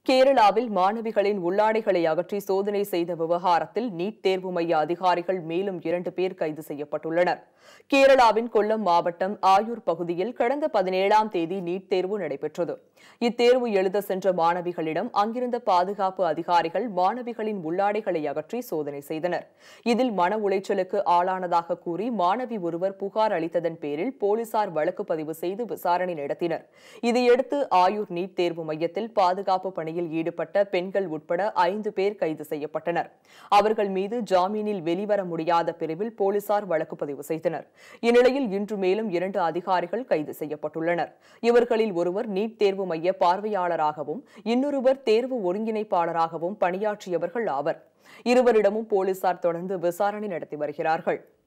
கேரளாவில் மாணவிகளின் உள்ளாடைகளை அகற்றி சோதனை செய்த விவகாரத்தில் நீட் தேர்வு மைய அதிகாரிகள் மேலும் இரண்டு பேர் கைது செய்யப்பட்டுள்ளனர் கேரளாவின் கொல்லம் மாவட்டம் ஆயூர் பகுதியில் கடந்த பதினேழாம் தேதி நீட் தேர்வு நடைபெற்றது இத்தேர்வு எழுத சென்ற மாணவிகளிடம் அங்கிருந்த பாதுகாப்பு அதிகாரிகள் மாணவிகளின் உள்ளாடைகளை அகற்றி சோதனை செய்தனர் இதில் மன உளைச்சலுக்கு ஆளானதாக கூறி மாணவி ஒருவர் புகார் அளித்ததன் பேரில் போலீசார் வழக்கு பதிவு செய்து விசாரணை நடத்தினர் இதையடுத்து ஆயூர் நீட் தேர்வு மையத்தில் பாதுகாப்பு பணியில் ஈடுபட்ட பெண்கள் உட்பட ஐந்து பேர் கைது செய்யப்பட்டனர் அவர்கள் மீது ஜாமீனில் வெளிவர முடியாத பிரிவில் போலீசார் வழக்கு பதிவு செய்தனர் இந்நிலையில் இன்று மேலும் இரண்டு அதிகாரிகள் கைது செய்யப்பட்டுள்ளனர் இவர்களில் ஒருவர் நீட் தேர்வு மைய பார்வையாளராகவும் இன்னொருவர் தேர்வு ஒருங்கிணைப்பாளராகவும் பணியாற்றியவர்கள் ஆவர் இருவரிடமும் போலீசார் தொடர்ந்து விசாரணை நடத்தி வருகிறார்கள்